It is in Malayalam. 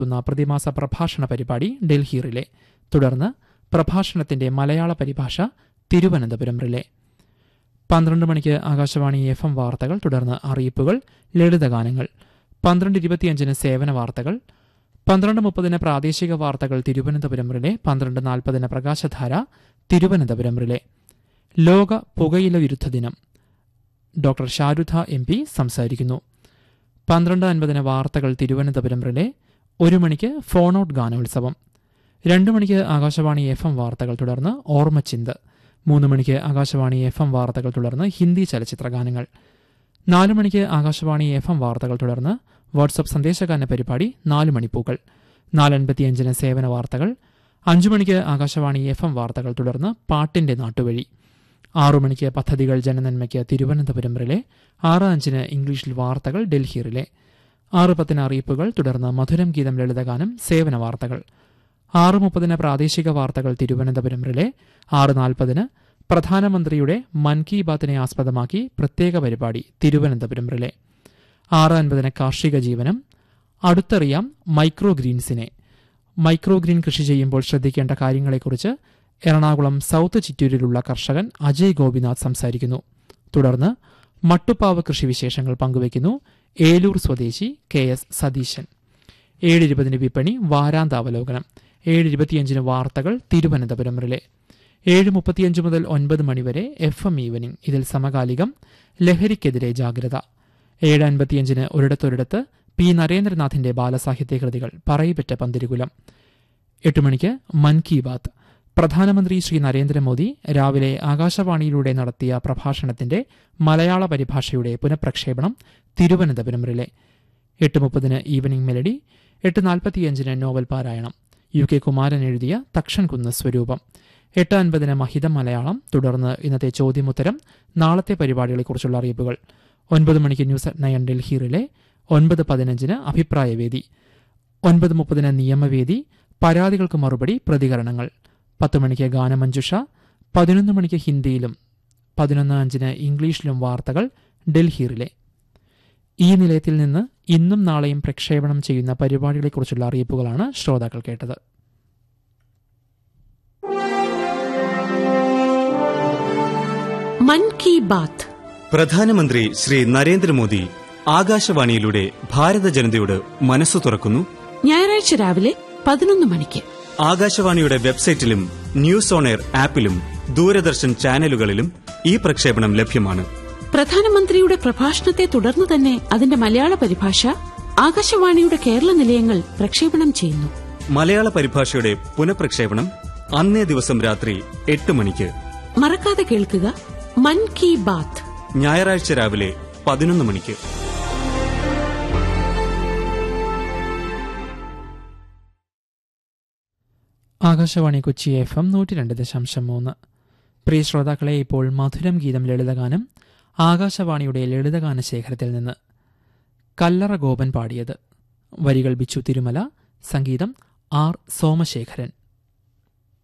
ുന്ന പ്രതിമാസ പ്രഭാഷണ പരിപാടി ഡൽഹി റിലേ തുടർന്ന് പ്രഭാഷണത്തിന്റെ മലയാള പരിഭാഷ തിരുവനന്തപുരം റിലേ പന്ത്രണ്ട് മണിക്ക് ആകാശവാണി എഫ് എം വാർത്തകൾ തുടർന്ന് അറിയിപ്പുകൾ ലളിതഗാനങ്ങൾ പന്ത്രണ്ട് ഇരുപത്തിയഞ്ചിന് സേവന വാർത്തകൾ പന്ത്രണ്ട് മുപ്പതിന് പ്രാദേശിക വാർത്തകൾ തിരുവനന്തപുരം റിലേ പന്ത്രണ്ട് നാൽപ്പതിന് പ്രകാശധാര തിരുവനന്തപുരം റിലേ ലോക പുകയില വിരുദ്ധ ദിനം ഡോക്ടർ ഷാരുധ എം പി സംസാരിക്കുന്നു പന്ത്രണ്ട് അൻപതിന് വാർത്തകൾ തിരുവനന്തപുരം റിലേ ഒരു മണിക്ക് ഫോൺ ഔട്ട് ഗാനോത്സവം രണ്ട് മണിക്ക് ആകാശവാണി എഫ് എം വാർത്തകൾ തുടർന്ന് ഓർമ്മച്ചിന്ത് മൂന്ന് മണിക്ക് ആകാശവാണി എഫ് എം വാർത്തകൾ തുടർന്ന് ഹിന്ദി ചലച്ചിത്ര ഗാനങ്ങൾ നാല് മണിക്ക് ആകാശവാണി എഫ് എം വാർത്തകൾ തുടർന്ന് വാട്സപ്പ് സന്ദേശഗാന പരിപാടി നാല് മണിപ്പൂക്കൾ നാലൻപത്തിയഞ്ചിന് സേവന വാർത്തകൾ അഞ്ചു മണിക്ക് ആകാശവാണി എഫ് എം വാർത്തകൾ തുടർന്ന് പാട്ടിന്റെ നാട്ടുവഴി ആറു മണിക്ക് പദ്ധതികൾ ജനനന്മയ്ക്ക് തിരുവനന്തപുരം റിലേ ആറ് അഞ്ചിന് ഇംഗ്ലീഷിൽ വാർത്തകൾ ഡൽഹി റിലേ ആറ് പത്തിന് അറിയിപ്പുകൾ തുടർന്ന് മധുരം ഗീതം ലളിതഗാനം സേവന വാർത്തകൾ ആറ് മുപ്പതിന് പ്രാദേശിക വാർത്തകൾ തിരുവനന്തപുരം റിലേ ആറ് നാൽപ്പതിന് പ്രധാനമന്ത്രിയുടെ മൻ കി ബാത്തിനെ ആസ്പദമാക്കി പ്രത്യേക പരിപാടി തിരുവനന്തപുരം റിലേ ആറ് അൻപതിന് കാർഷിക ജീവനം അടുത്തറിയാം മൈക്രോ ഗ്രീൻസിനെ മൈക്രോ ഗ്രീൻ കൃഷി ചെയ്യുമ്പോൾ ശ്രദ്ധിക്കേണ്ട കാര്യങ്ങളെക്കുറിച്ച് എറണാകുളം സൗത്ത് ചിറ്റൂരിലുള്ള കർഷകൻ അജയ് ഗോപിനാഥ് സംസാരിക്കുന്നു തുടർന്ന് മട്ടുപ്പാവ് കൃഷിവിശേഷങ്ങൾ പങ്കുവയ്ക്കുന്നു ഏലൂർ സ്വദേശി കെ എസ് സതീശൻ ഏഴ് ഇരുപതിന് വിപണി വാരാന്താവലോകനം ഏഴ് ഇരുപത്തിയഞ്ചിന് വാർത്തകൾ തിരുവനന്തപുരം റിലേ ഏഴ് മുപ്പത്തിയഞ്ച് മുതൽ ഒൻപത് മണിവരെ എഫ് എം ഈവനിംഗ് ഇതിൽ സമകാലികം ലഹരിക്കെതിരെ ജാഗ്രത ഏഴ് അൻപത്തിയഞ്ചിന് ഒരിടത്തൊരിടത്ത് പി നരേന്ദ്രനാഥിന്റെ ബാലസാഹിത്യ കൃതികൾ പറയിപ്പറ്റ പന്തിരുകുലം എട്ട് മണിക്ക് മൻ കി ബാത്ത് പ്രധാനമന്ത്രി ശ്രീ നരേന്ദ്രമോദി രാവിലെ ആകാശവാണിയിലൂടെ നടത്തിയ പ്രഭാഷണത്തിന്റെ മലയാള പരിഭാഷയുടെ പുനഃപ്രക്ഷേപണം തിരുവനന്തപുരം റിലേ എട്ട് മുപ്പതിന് ഈവനിംഗ് മെലഡി എട്ട് നാൽപ്പത്തിയഞ്ചിന് നോവൽ പാരായണം യു കെ കുമാരൻ എഴുതിയ തക്ഷൻ കുന്ന് സ്വരൂപം എട്ട് അൻപതിന് മഹിതം മലയാളം തുടർന്ന് ഇന്നത്തെ ചോദ്യമുത്തരം നാളത്തെ പരിപാടികളെക്കുറിച്ചുള്ള അറിയിപ്പുകൾ ഒൻപത് മണിക്ക് news at nine Delhi relay ഒൻപത് പതിനഞ്ചിന് അഭിപ്രായവേദി ഒൻപത് മുപ്പതിന് നിയമവേദി പരാതികൾക്ക് മറുപടി പ്രതികരണങ്ങൾ പത്ത് മണിക്ക് ഗാനമഞ്ജുഷ പതിനൊന്ന് മണിക്ക് ഹിന്ദിയിലും പതിനൊന്ന് അഞ്ചിന് ഇംഗ്ലീഷിലും വാർത്തകൾ ഡൽഹി റിലേ ഈ നിലയത്തിൽ നിന്ന് ഇന്നും നാളെയും പ്രക്ഷേപണം ചെയ്യുന്ന പരിപാടികളെക്കുറിച്ചുള്ള അറിയിപ്പുകളാണ് ശ്രോതാക്കൾ കേട്ടത് മൻ കി ബാത്ത് പ്രധാനമന്ത്രി ശ്രീ നരേന്ദ്രമോദി ആകാശവാണിയിലൂടെ ഭാരത ജനതയോട് മനസ്സു തുറക്കുന്നു ഞായറാഴ്ച രാവിലെ പതിനൊന്ന് മണിക്ക് ആകാശവാണിയുടെ വെബ്സൈറ്റിലും ന്യൂസ് ഓൺ എയർ ആപ്പിലും ദൂരദർശൻ ചാനലുകളിലും ഈ പ്രക്ഷേപണം ലഭ്യമാണ് പ്രധാനമന്ത്രിയുടെ പ്രഭാഷണത്തെ തുടർന്ന് തന്നെ അതിന്റെ മലയാള പരിഭാഷ ആകാശവാണിയുടെ കേരള നിലയങ്ങൾ പ്രക്ഷേപണം ചെയ്യുന്നു മലയാള പരിഭാഷയുടെ പുനഃപ്രക്ഷേപണം അന്നേ ദിവസം രാത്രി എട്ട് മണിക്ക് മറക്കാതെ കേൾക്കുക മൻ കി ബാത്ത് ഞായറാഴ്ച രാവിലെ പതിനൊന്ന് മണിക്ക് ആകാശവാണി കൊച്ചി എഫ് എം നൂറ്റി രണ്ട് ദശാംശം മൂന്ന് പ്രിയ ശ്രോതാക്കളെ ഇപ്പോൾ മധുരം ഗീതം ലളിതഗാനം ആകാശവാണിയുടെ ലളിതഗാന ശേഖരത്തിൽ നിന്ന് കല്ലറ ഗോപൻ പാടിയത് വരികൾ ബിച്ചു തിരുമല സംഗീതം ആർ സോമശേഖരൻ